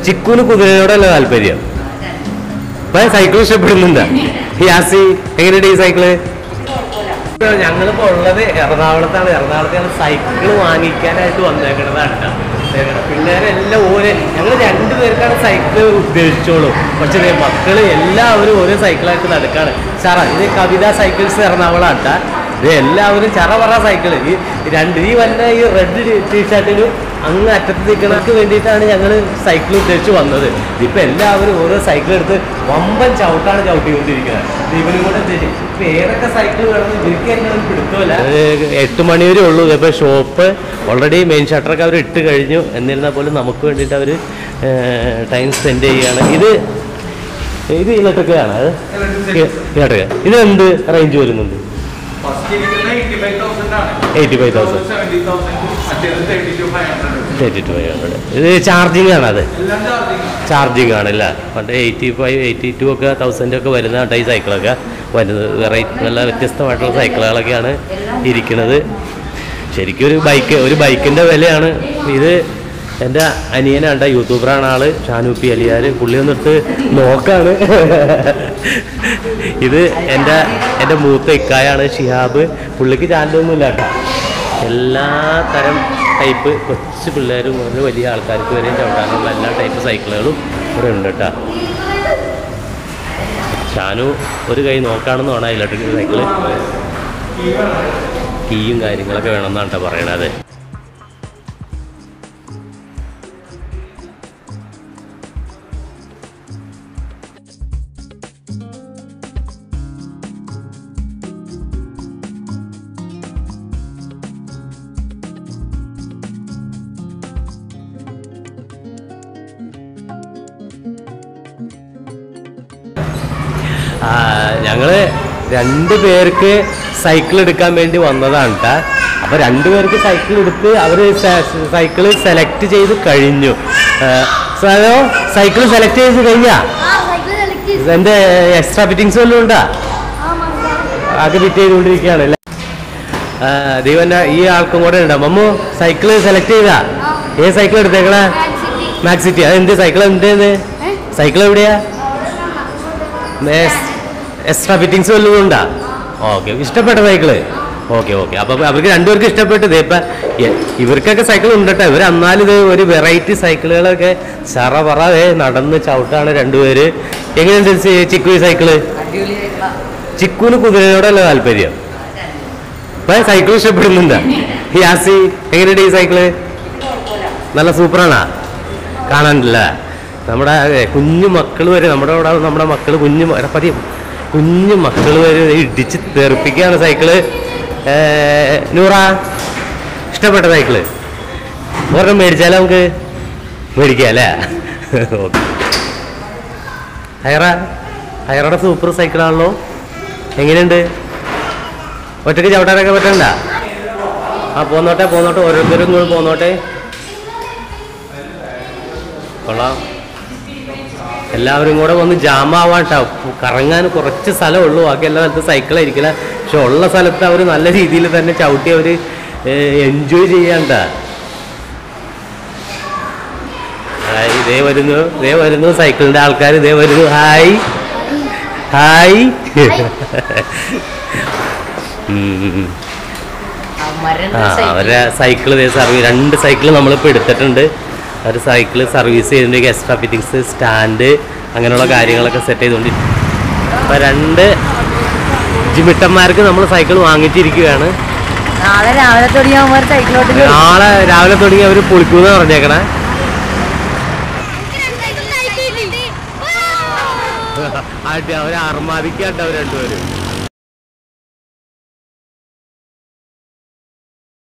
ചിക്കുന് കുതിരയോടല്ല താല്പര്യം ഇപ്പൊ സൈക്കിൾ ഇഷ്ടപ്പെടുന്നുണ്ട് യാസി എങ്ങനെയുണ്ട് ഈ സൈക്കിള് ഞങ്ങളിപ്പോ ഉള്ളത് എറണാകുളത്താണ് എറണാകുളത്താണ് സൈക്കിൾ വാങ്ങിക്കാനായിട്ട് വന്നേക്കണതാണ് ട്ടോ. ദേ പിള്ളേരെല്ലാം ഓരോ ഞങ്ങൾ രണ്ടുപേർക്കാണ് സൈക്കിൾ ഉദ്ദേശിച്ചോളൂ പക്ഷെ ദേ മക്കള് എല്ലാവരും ഓരോ സൈക്കിളായിട്ട് നടക്കാണ് സാറാ ഇത് കവിത സൈക്കിൾസ് എറണാകുളം കേട്ടാ ഇത് എല്ലാവരും ചറ പറ സൈക്കിള് ഈ രണ്ട് ഈ വന്ന ഈ റെഡ് ടീഷർട്ടിനും അങ്ങ് അറ്റത്ത് നിൽക്കുന്നവർക്ക് വേണ്ടിയിട്ടാണ് ഞങ്ങൾ സൈക്കിൾ ഉദ്ദേശിച്ച് വന്നത് ഇതിപ്പോ എല്ലാവരും ഓരോ സൈക്കിൾ എടുത്ത് വമ്പൻ ചവിട്ടാണ് ചവിട്ടിക്കൊണ്ടിരിക്കുന്നത് ഇവനും കൂടെ ഉദ്ദേശിച്ചു ഇപ്പൊ ഏതൊക്കെ സൈക്കിൾ വേണമെന്ന് ഇവർക്ക് തന്നെ ഒരു പിടുത്തമല്ല എട്ട് മണി വരെ ഉള്ളൂ ഇപ്പൊ ഷോപ്പ് ഓൾറെഡി മെയിൻ ഷട്ടറൊക്കെ അവർ ഇട്ട് കഴിഞ്ഞു എന്നിരുന്നാൽ പോലും നമുക്ക് വേണ്ടിയിട്ട് അവർ ടൈം സ്പെൻഡ് ചെയ്യുകയാണ് ഇത് ഇത് ഇലക്ട്രിക് ആണ് അത് ഇലക്ട്രിക് ഇത് എന്ത് റേഞ്ച് വരുന്നുണ്ട് ഫസ്റ്റ് ഇരിക്കുന്ന എയ്റ്റി ഫൈവ് തൗസൻഡ് ആണ് 85,000. സെവൻറ്റി തൗസൻഡ് മറ്റേത് thirty two five hundred thirty two five hundred ഇത് ചാർജിങ് ആണ് അത് എല്ലാം ചാർജിങ് ചാർജിങ് ആണല്ല പണ്ട് എയ്റ്റി ഫൈവ് എയ്റ്റി ടു ഒക്കെ തൗസൻഡ് ഒക്കെ വരുന്ന കേട്ടോ ഈ സൈക്കിളൊക്കെ വരുന്നത് വെറൈറ്റി നല്ല വ്യത്യസ്തമായിട്ടുള്ള സൈക്കിളുകളൊക്കെയാണ് ഇരിക്കുന്നത് ശരിക്കും ഒരു ബൈക്ക് ഒരു ബൈക്കിൻ്റെ വിലയാണ് ഇത് എൻ്റെ അനിയനാണ്ട യൂട്യൂബറാണ് ആള് ഷാനൂപ്പി അലിയാർ പുള്ളി ഒന്നെടുത്ത് നോക്കാണ് ഇത് എൻ്റെ എൻ്റെ മൂത്ത ഇക്കായാണ് ഷിഹാബ് പുള്ളിക്ക് ചാനലൊന്നും ഇല്ല കേട്ടോ എല്ലാ തരം ടൈപ്പ് കൊച്ചു പിള്ളേരും മുതൽ വലിയ ആൾക്കാർക്ക് വരെയും ചവിട്ടാനുള്ള എല്ലാ ടൈപ്പ് സൈക്കിളുകളും ഇവിടെ ഉണ്ട് കേട്ടോ ഷാനു ഒരു കൈ നോക്കാണെന്ന് വേണം ഇലക്ട്രിക് സൈക്കിള് കീയും കാര്യങ്ങളൊക്കെ വേണമെന്നാണ് കേട്ടോ പറയണത് ആ, ഞങ്ങള് രണ്ട് പേർക്ക് സൈക്കിൾ എടുക്കാൻ വേണ്ടി വന്നതാണ് കേട്ടാ അപ്പൊ രണ്ടുപേർക്ക് സൈക്കിൾ എടുത്ത് അവര് സൈക്കിൾ സെലക്ട് ചെയ്ത് കഴിഞ്ഞു സാറോ സൈക്കിൾ സെലക്ട് ചെയ്ത് കഴിഞ്ഞാ ആ സൈക്കിൾ സെലക്ട് ചെയ്തു എന്റെ എക്സ്ട്രാ ഫിറ്റിങ്സ് വല്ലതും ഉണ്ടാ ആ മനസ്സിലായി ആകെ ഫിറ്റ് ചെയ്തുകൊണ്ടിരിക്കുകയാണ് അല്ലേ ദൈവന്ന ഈ ആൾക്കും കൂടെ ഉണ്ടാ മമ്മു സൈക്കിൾ സെലക്ട് ചെയ്താ ഏത് സൈക്കിൾ എടുത്തേക്കണേ സിറ്റി മാക്സ് സിറ്റി അതെന്ത് സൈക്കിൾ എന്തേന്ന് ഏ? സൈക്കിൾ എവിടെയാ എക്സ്ട്രാ ഫിറ്റിങ്സ് വല്ലതും ഉണ്ടാ ഓക്കെ ഇഷ്ടപ്പെട്ട സൈക്കിള് ഓക്കെ ഓക്കെ അപ്പൊ അവർക്ക് രണ്ടുപേർക്ക് ഇഷ്ടപ്പെട്ടത് ഇപ്പൊ എ- ഇവർക്കൊക്കെ സൈക്കിൾ ഉണ്ട് കേട്ടോ ഇവർ എന്നാലും ഇത് ഒരു വെറൈറ്റി സൈക്കിളുകളൊക്കെ ചറ പറ ദേ നടന്ന് ചവിട്ടാണ് രണ്ടുപേര് എങ്ങനെയുണ്ട് ചി- ചിക്കു ഈ സൈക്കിള് ചിക്കുന് കുതിരയോടല്ല താല്പര്യം ഇപ്പൊ സൈക്കിൾ ഇഷ്ടപ്പെടുന്നുണ്ട് യാസി എങ്ങനെയുണ്ട് ഈ സൈക്കിള് നല്ല സൂപ്പറാണാ കാണാനില്ല നമ്മുടെ ഏ, കുഞ്ഞു മക്കൾ വരെ നമ്മുടെ അവിടെ നമ്മുടെ മക്കൾ കുഞ്ഞു മ- എടാ പതി കുഞ്ഞു മക്കൾ വരെ ഇടിച്ച് തെറിപ്പിക്കുകയാണ് സൈക്കിള് ഏ, നൂറ ഇഷ്ടപ്പെട്ട സൈക്കിള് ഒരെണ്ണം മേടിച്ചാലോ നമുക്ക് മേടിക്കാം അല്ലേ ഓക്കെ ഹൈറ ഹൈറയുടെ സൂപ്പർ സൈക്കിളാണല്ലോ എങ്ങനെയുണ്ട് ഒറ്റയ്ക്ക് ചവിട്ടാനൊക്കെ പറ്റണ്ട ആ പോന്നോട്ടെ പോന്നോട്ടെ ഓരോരുത്തരും കൂടെ പോന്നോട്ടെ കൊള്ളാം എല്ലാവരും കൂടെ വന്ന് ജാമാവാൻ ട്ടോ. കറങ്ങാൻ കുറച്ച് സ്ഥലമുള്ളൂ ബാക്കി എല്ലാ സ്ഥലത്ത് സൈക്കിളായിരിക്കില്ല പക്ഷെ ഉള്ള സ്ഥലത്ത് അവർ നല്ല രീതിയിൽ തന്നെ ചവിട്ടി അവർ എൻജോയ് ചെയ്യാണ്ട ഹായ് ഇതേ വരുന്നു ഇതേ വരുന്നു സൈക്കിളിന്റെ ആൾക്കാർ ഇതേ വരുന്നു ഹായ് ഹായ് ഉം. ആ അവരെ സൈക്കിൾ സർവീസ് രണ്ട് സൈക്കിൾ നമ്മളിപ്പോൾ എടുത്തിട്ടുണ്ട് അവർ സൈക്കിൾ സർവീസ് ചെയ്തിട്ടുണ്ട് എക്സ്ട്രാ ഫിറ്റിങ്സ് സ്റ്റാൻഡ് അങ്ങനെയുള്ള കാര്യങ്ങളൊക്കെ സെറ്റ് ചെയ്തുകൊണ്ട് അപ്പം രണ്ട് ജിമിട്ടന്മാർക്ക് നമ്മൾ സൈക്കിൾ വാങ്ങിച്ചിരിക്കുകയാണ് നാളെ രാവിലെ തുടങ്ങിയ സൈക്കിളോട്ട് നാളെ രാവിലെ തുടങ്ങി അവർ പൊളിക്കൂന്ന് പറഞ്ഞേക്കണേ ആട്ടി അവർ അർമാദിക്കാട്ടോ അവർ രണ്ടുപേരും